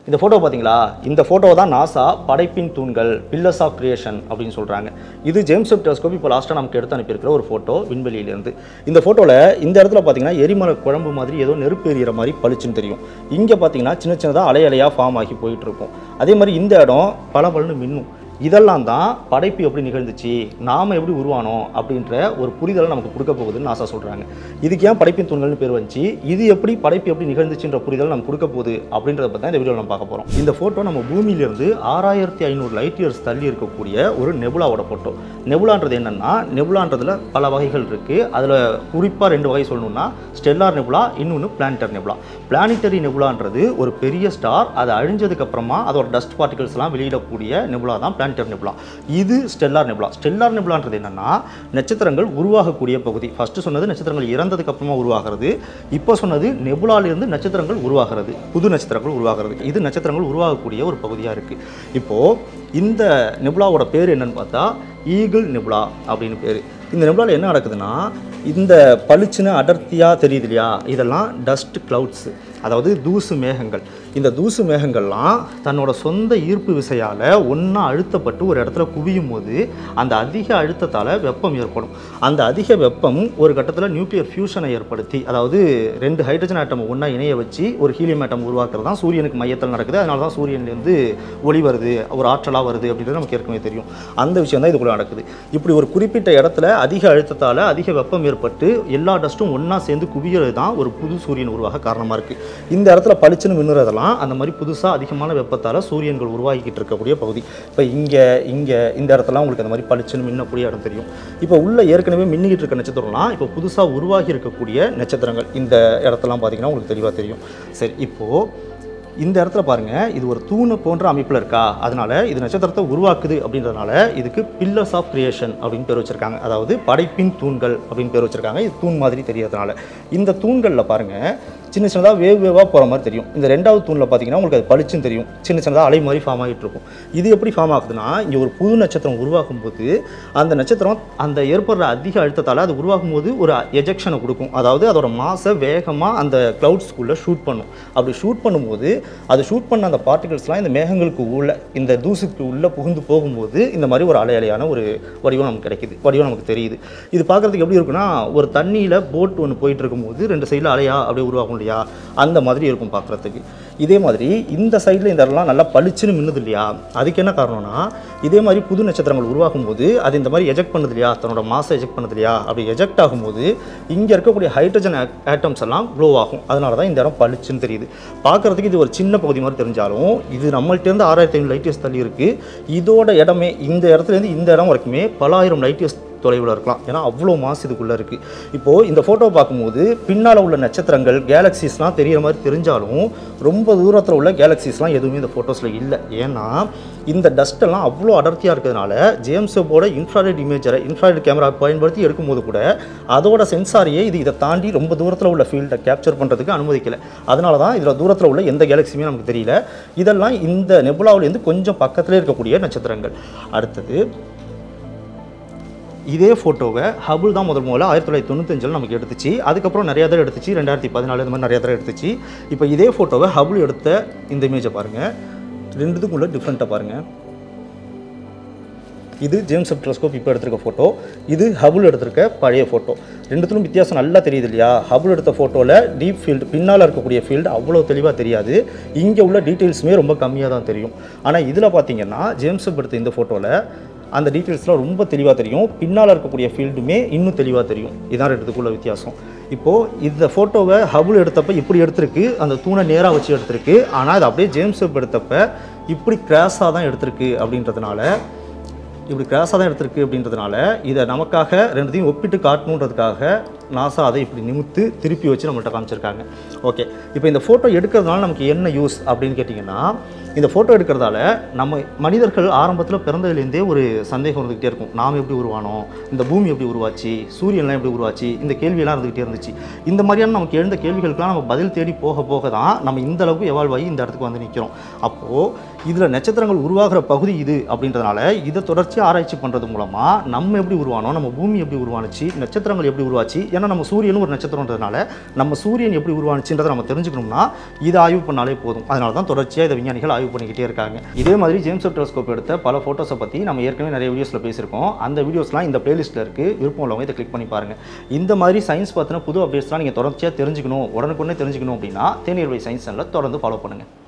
இந்த ஃபோட்டோ பார்த்தீங்களா இந்த ஃபோட்டோ தான் நாசா படைப்பின் தூண்கள் பில்லர்ஸ் ஆஃப் கிரியேஷன் அப்படின்னு சொல்கிறாங்க இது ஜேம்ஸ் வெப் டெலஸ்கோப் இப்போ லாஸ்ட்டாக நமக்கு எடுத்து அனுப்பியிருக்கிற ஒரு ஃபோட்டோ விண்வெளியிலேருந்து இந்த ஃபோட்டோவில் இந்த இடத்துல பார்த்தீங்கன்னா எரிமலை குழம்பு மாதிரி ஏதோ நெருப்பு எரியிற மாதிரி பளிச்சுன்னு தெரியும் இங்கே பார்த்தீங்கன்னா சின்ன சின்னதாக அலை அலையாக ஃபார்ம் ஆகி போயிட்டு இருக்கும் அதே மாதிரி இந்த இடம் பல பலன்னு மின்னும் இதெல்லாம் தான் படைப்பு எப்படி நிகழ்ந்துச்சு நாம் எப்படி உருவானோம் அப்படின்ற ஒரு புரிதலை நமக்கு கொடுக்க போகுதுன்னு நாசா சொல்கிறாங்க இதுக்கு ஏன் படைப்பின் தூண்கள்னு பேர் வந்துச்சு இது எப்படி படைப்பு எப்படி நிகழ்ந்துச்சுன்ற புரிதல் நமக்கு கொடுக்க போகுது அப்படின்றத பற்றி தான் இந்த வீடியோவில் நம்ம பார்க்க போகிறோம் இந்த ஃபோட்டோ நம்ம பூமியிலிருந்து ஆறாயிரத்தி ஐநூறு லைட் இயர்ஸ் தள்ளி இருக்கக்கூடிய ஒரு நெபுலாவோட ஃபோட்டோ நெபுலான்றது என்னென்னா நெபுலான்றதுல பல வகைகள் இருக்குது அதில் குறிப்பாக ரெண்டு வகை சொல்லணும்னா ஸ்டெல்லார் நெபுலா இன்னொன்று பிளானிட்டர் நெபுலா பிளானிட்டரி நெபுலான்றது ஒரு பெரிய ஸ்டார் அது அழிஞ்சதுக்கு அப்புறமா அதோட டஸ்ட் பார்ட்டிகல்ஸ்லாம் வெளியிடக்கூடிய நெபுலா தான் பிளானிட்டர் நெபுலா இது ஸ்டெல்லார் நெபுலா ஸ்டெல்லார் நெபுலான்றது என்னன்னா நட்சத்திரங்கள் உருவாகக்கூடிய பகுதி ஃபர்ஸ்ட் சொன்னது நட்சத்திரங்கள் இறந்ததுக்கு அப்புறமா உருவாகிறது இப்போ சொன்னது நெபுலாலிருந்து நட்சத்திரங்கள் உருவாகிறது புது நட்சத்திரங்கள் உருவாகிறது இது நட்சத்திரங்கள் உருவாகக்கூடிய ஒரு பகுதியாக இருக்குது இப்போது இந்த நெபுலாவோட பேர் என்னன்னு பார்த்தா ஈகிள் நெபுலா அப்படின்னு பேர் இந்த நெபுலாவில் என்ன நடக்குதுன்னா இந்த பளிச்சுன்னு அடர்த்தியாக தெரியுது இல்லையா இதெல்லாம் டஸ்ட் கிளவுட்ஸ் அதாவது தூசு மேகங்கள் இந்த தூசு மேகங்கள்லாம் தன்னோட சொந்த ஈர்ப்பு விசையால் ஒன்றா அழுத்தப்பட்டு ஒரு இடத்துல குவியும் போது அந்த அதிக அழுத்தத்தால் வெப்பம் ஏற்படும் அந்த அதிக வெப்பம் ஒரு கட்டத்தில் நியூக்ளியர் ஃபியூஷனை ஏற்படுத்தி அதாவது ரெண்டு ஹைட்ரஜன் ஆட்டம் ஒன்றா இணைய வச்சு ஒரு ஹீலியம் ஆட்டம் உருவாக்குறது தான் சூரியனுக்கு மையத்தில் நடக்குது அதனால தான் சூரியன்லேருந்து ஒளி வருது ஒரு ஆற்றலாக வருது அப்படின்றது நமக்கு ஏற்கனவே தெரியும் அந்த விஷயம் தான் இதுக்குள்ள நடக்குது இப்படி ஒரு குறிப்பிட்ட இடத்துல அதிக அழுத்தத்தால் அதிக வெப்பம் ஏற்பட்டு எல்லா டஸ்ட்டும் ஒன்றா சேர்ந்து குவியறது தான் ஒரு புது சூரியன் உருவாக காரணமாக இருக்குது இந்த இடத்துல பளிச்சுன்னு மின்னுறதெல்லாம் அந்த மாதிரி புதுசாக அதிகமான வெப்பத்தால் சூரியன்கள் உருவாகிக்கிட்டு இருக்கக்கூடிய பகுதி இப்போ இங்கே இங்கே இந்த இடத்துல உங்களுக்கு அந்த மாதிரி பளிச்சுன்னு மின்னக்கூடிய இடம் தெரியும் இப்போ உள்ள ஏற்கனவே மின்னிக்கிட்டு இருக்க நட்சத்திரம்லாம் இப்போ புதுசாக உருவாகி இருக்கக்கூடிய நட்சத்திரங்கள் இந்த இடத்தெல்லாம் பார்த்தீங்கன்னா உங்களுக்கு தெளிவாக தெரியும் சரி இப்போது இந்த இடத்துல பாருங்க இது ஒரு தூணு போன்ற அமைப்பில் இருக்கா அதனால இது நட்சத்திரத்தை உருவாக்குது அப்படின்றதுனால இதுக்கு பில்லர்ஸ் ஆஃப் கிரியேஷன் அப்படின்னு பேர் வச்சிருக்காங்க அதாவது படைப்பின் தூண்கள் அப்படின்னு பேர் வச்சிருக்காங்க இது தூண் மாதிரி தெரியறதுனால இந்த தூண்களில் பாருங்க சின்ன சின்னதாக வேவ் வேவாக போகிற மாதிரி தெரியும் இந்த ரெண்டாவது தூணில் பார்த்தீங்கன்னா உங்களுக்கு அது பளிச்சுன்னு தெரியும் சின்ன சின்னதாக அலை மாதிரி ஃபார்ம் ஆகிட்டு இருக்கும் இது எப்படி ஃபார்ம் ஆகுதுன்னா இங்கே ஒரு புது நட்சத்திரம் உருவாகும் போது அந்த நட்சத்திரம் அந்த ஏற்படுற அதிக அழுத்தத்தால் அது உருவாகும் போது ஒரு எஜெக்ஷனை கொடுக்கும் அதாவது அதோட மாசை வேகமாக அந்த க்ளவுட்ஸ்குள்ளே ஷூட் பண்ணும் அப்படி ஷூட் பண்ணும்போது அது ஷூட் பண்ண அந்த பார்ட்டிகல்ஸ்லாம் இந்த மேகங்களுக்கு உள்ள இந்த தூசுக்கு உள்ளே புகுந்து போகும்போது இந்த மாதிரி ஒரு அலை அலையான ஒரு வடிவம் நமக்கு கிடைக்குது வடிவம் நமக்கு தெரியுது இது பார்க்குறதுக்கு எப்படி இருக்குன்னா ஒரு தண்ணியில் போட் ஒன்று போயிட்டு இருக்கும்போது ரெண்டு சைடில் அலையா அப்படியே உருவாகும் இல்லையா அந்த மாதிரி இருக்கும் பார்க்குறதுக்கு இதே மாதிரி இந்த சைடில் இந்த இடம்லாம் நல்லா பளிச்சுன்னு மின்னுது இல்லையா அதுக்கு என்ன காரணம்னா இதே மாதிரி புது நட்சத்திரங்கள் உருவாகும் போது அது இந்த மாதிரி எஜெக்ட் பண்ணுது இல்லையா தன்னோட மாசை எஜெக்ட் பண்ணுது இல்லையா அப்படி எஜெக்ட் ஆகும்போது இங்கே இருக்கக்கூடிய ஹைட்ரஜன் ஆட்டம்ஸ் எல்லாம் க்ளோ ஆகும் அதனால தான் இந்த இடம் பளிச்சுன்னு தெரியுது பார்க்குறதுக்கு இது ஒரு சின்ன பகுதி மாதிரி தெரிஞ்சாலும் இது நம்மள்ட்டேருந்து ஆறாயிரத்தி ஐநூறு லைட் இயர்ஸ் தள்ளி இருக்குது இதோட இடமே இந்த இடத்துலேருந்து இந்த இடம் வரைக்குமே பலாயிரம் லைட் இயர்ஸ் தொலைவில் இருக்கலாம் ஏன்னா அவ்வளோ மாசு இதுக்குள்ளே இருக்குது இப்போது இந்த ஃபோட்டோ பார்க்கும்போது பின்னால் உள்ள நட்சத்திரங்கள் கேலக்சிஸ்லாம் தெரியிற மாதிரி தெரிஞ்சாலும் ரொம்ப தூரத்தில் உள்ள கேலக்சிஸ்லாம் எதுவுமே இந்த ஃபோட்டோஸில் இல்லை ஏன்னா இந்த டஸ்ட்டெல்லாம் அவ்வளோ அடர்த்தியாக இருக்கிறதுனால ஜேம்ஸ் வெப்போட இன்ஃப்ராரெட் இமேஜரை இன்ஃப்ராரெட் கேமரா பயன்படுத்தி எடுக்கும்போது கூட அதோட சென்சாரையே இது இதை தாண்டி ரொம்ப தூரத்தில் உள்ள ஃபீல்டை கேப்சர் பண்ணுறதுக்கு அனுமதிக்கலை அதனால தான் இதில் தூரத்தில் உள்ள எந்த கேலக்சியுமே நமக்கு தெரியல இதெல்லாம் இந்த நெபுலாவிலேருந்து கொஞ்சம் பக்கத்திலே இருக்கக்கூடிய நட்சத்திரங்கள் அடுத்தது இதே ஃபோட்டோவை ஹபுள் தான் முதல் முதல்ல ஆயிரத்தி தொள்ளாயிரத்தி தொண்ணூத்தஞ்சில் நமக்கு எடுத்துச்சு அதுக்கப்புறம் நிறையா தடவை எடுத்துச்சு ரெண்டாயிரத்தி பதினாலு இந்த மாதிரி நிறையா தடவை எடுத்துச்சு இப்போ இதே ஃபோட்டோவை ஹபுள் எடுத்த இந்த இமேஜை பாருங்கள் ரெண்டுத்துக்குள்ள டிஃப்ரெண்ட்டாக பாருங்கள் இது ஜேம்ஸ் வெப் டெலஸ்கோப் இப்போ எடுத்திருக்க ஃபோட்டோ இது ஹபுள் எடுத்திருக்க பழைய ஃபோட்டோ ரெண்டுத்திலும் வித்தியாசம் நல்லா தெரியுது இல்லையா ஹபுள் எடுத்த ஃபோட்டோவில் டீப் ஃபீல்டு பின்னால் இருக்கக்கூடிய ஃபீல்டு அவ்வளோ தெளிவாக தெரியாது இங்கே உள்ள டீட்டெயில்ஸுமே ரொம்ப கம்மியாக தான் தெரியும் ஆனால் இதில் பார்த்தீங்கன்னா ஜேம்ஸ் வெப் எடுத்த இந்த ஃபோட்டோவில் அந்த டீட்டெயில்ஸ்லாம் ரொம்ப தெளிவாக தெரியும் பின்னால் இருக்கக்கூடிய ஃபீல்டுமே இன்னும் தெளிவாக தெரியும் இதான் ரெண்டுத்துக்குள்ள வித்தியாசம் இப்போது இந்த ஃபோட்டோவை ஹபுள் எடுத்தப்ப இப்படி எடுத்திருக்கு அந்த தூணை நேராக வச்சு எடுத்திருக்கு ஆனால் அது அப்படியே ஜேம்ஸ் வெப் எடுத்தப்ப இப்படி கிராஸாக தான் எடுத்திருக்கு அப்படின்றதுனால இப்படி கிராஸாக தான் எடுத்திருக்கு அப்படின்றதுனால இதை நமக்காக ரெண்டுத்தையும் ஒப்பிட்டு காட்டணுன்றதுக்காக நாசா அதை இப்படி நிமித்து திருப்பி வச்சு நம்மள்ட்ட காமிச்சிருக்காங்க ஓகே இப்போ இந்த ஃபோட்டோ எடுக்கிறதுனால நமக்கு என்ன யூஸ் அப்படின்னு கேட்டிங்கன்னா இந்த ஃபோட்டோ எடுக்கிறதால நம்ம மனிதர்கள் ஆரம்பத்தில் பிறந்ததுலேருந்தே ஒரு சந்தேகம் இருந்துக்கிட்டே இருக்கும் நாம் எப்படி உருவானோம் இந்த பூமி எப்படி உருவாச்சு சூரியன்லாம் எப்படி உருவாச்சு இந்த கேள்வியெல்லாம் இருந்துக்கிட்டே இருந்துச்சு இந்த மாதிரியான நமக்கு எழுந்த கேள்விகளுக்கெல்லாம் நம்ம பதில் தேடி போக போக தான் நம்ம இந்த அளவுக்கு எவால்வ் ஆகி இந்த இடத்துக்கு வந்து நிற்கிறோம் அப்போது இதில் நட்சத்திரங்கள் உருவாகிற பகுதி இது அப்படின்றதுனால இதை தொடர்ச்சியாக ஆராய்ச்சி பண்ணுறது மூலமாக நம்ம எப்படி உருவானோம் நம்ம பூமி எப்படி உருவானுச்சு நட்சத்திரங்கள் எப்படி உருவாச்சு ஏன்னா நம்ம சூரியனும் ஒரு நட்சத்திரன்றதுனால நம்ம சூரியன் எப்படி உருவானுச்சுன்றதை நம்ம தெரிஞ்சுக்கணும்னா இதை ஆய்வு பண்ணாலே போதும் அதனால தான் தொடர்ச்சியாக இதை விஞ்ஞானிகள் ஆய்வு பண்ணிக்கிட்டே இருக்காங்க இதே மாதிரி ஜேம்ஸ் வெப் டெலஸ்கோப் எடுத்த பல ஃபோட்டோஸை பற்றி நம்ம ஏற்கனவே நிறைய வீடியோஸில் பேசியிருக்கோம் அந்த வீடியோஸ்லாம் இந்த பிளேலிஸ்ட்டில் இருக்குது விருப்பம் உள்ளவங்க இதை கிளிக் பண்ணி பாருங்கள் இந்த மாதிரி சயின்ஸ் பற்றின புது அப்டேட்ஸ்லாம் நீங்கள் தொடர்ச்சியாக தெரிஞ்சுக்கணும் உடனுக்குடனே தெரிஞ்சுக்கணும் அப்படின்னா தேநீர் வை சயின்ஸ் சேனலை தொடர்ந்து ஃபாலோ பண்ணுங்கள்